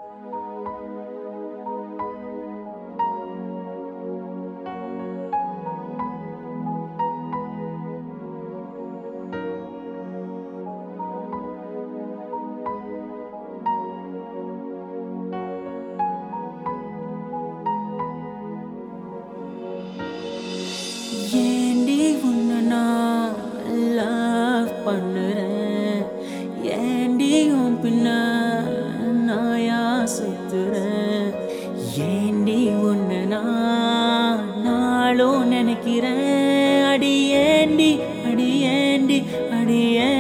ஏண்டி உன்னை நான் லவ் பண்ணுறேன் ஏண்டி உன் பின்ன நாயா சுத்துறேன் ஏண்டி உன்னை நான் நாளும் நினைக்கிறேன் அடி ஏண்டி அடி ஏண்டி அடியே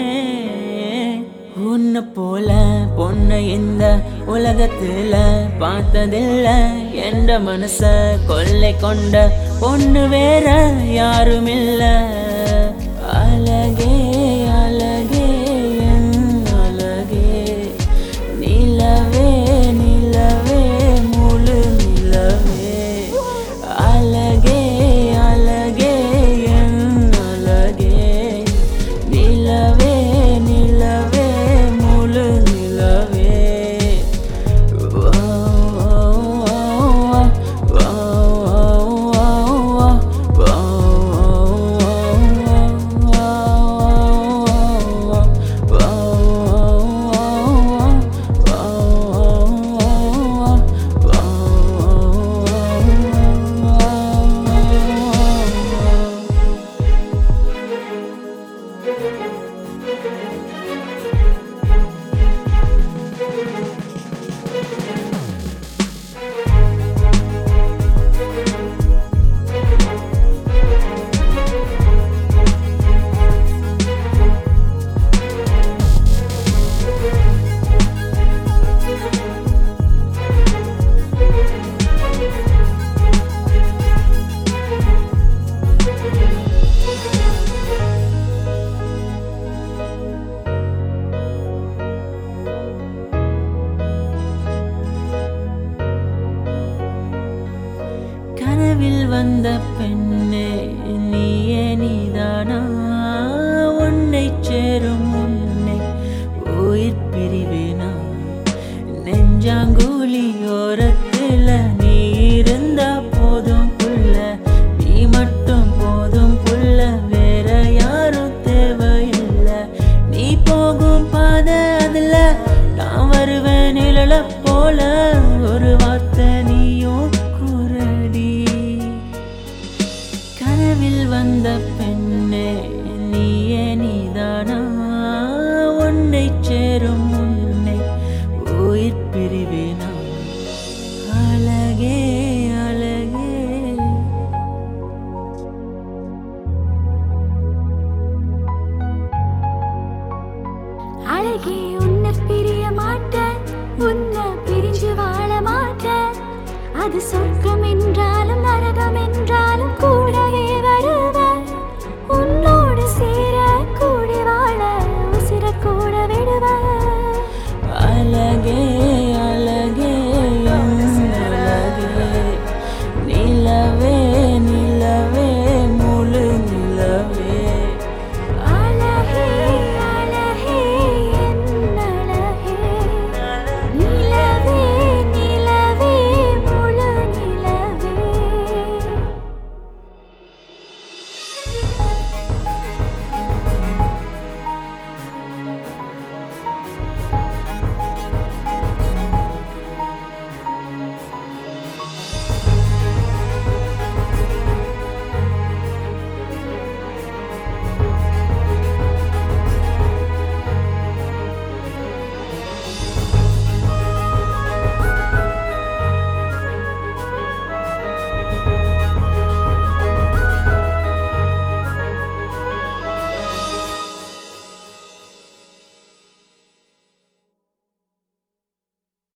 உன்னை போல பொண்ணை இந்த உலகத்துல பார்த்ததில்ல என்ற மனச கொள்ளை கொண்ட பொண்ணு வேற யாரும் இல்ல அழகே அழகே என் அழகே நிலவே நிலவே முழு நிலவே அழகே அழகே என் அழகே நிலவே நிலவே முழு நிலவே கனவில் வந்த பெண்ணே நீயே நீதானா உன்னை சேரும் உன்னை உயிர் பிரிவேனா நெஞ்சாங்கூலி ஓரத்துல நீ இருந்தா போதும் புள்ள நீ மட்டும் போதும் புள்ள வேற யாரும் தேவையில்லை நீ போகும் பாதை அதுல நான் வருவேன் நிழல போல ஒரு வார்த்தை நீயும் குரடி கனவில் வந்த பெண்ணே நீயே நீதானா உன்னை சேரும் உன்னை உயிர் பிரிவேனா அழகே அழகே அழகே உன்னை பிரிய மாட்டேன் உன்னை பிரிஞ்சு வாழ மாட்டேன் அது சொர்க்கம் என்றாலும் நரகம் என்றாலும் கூட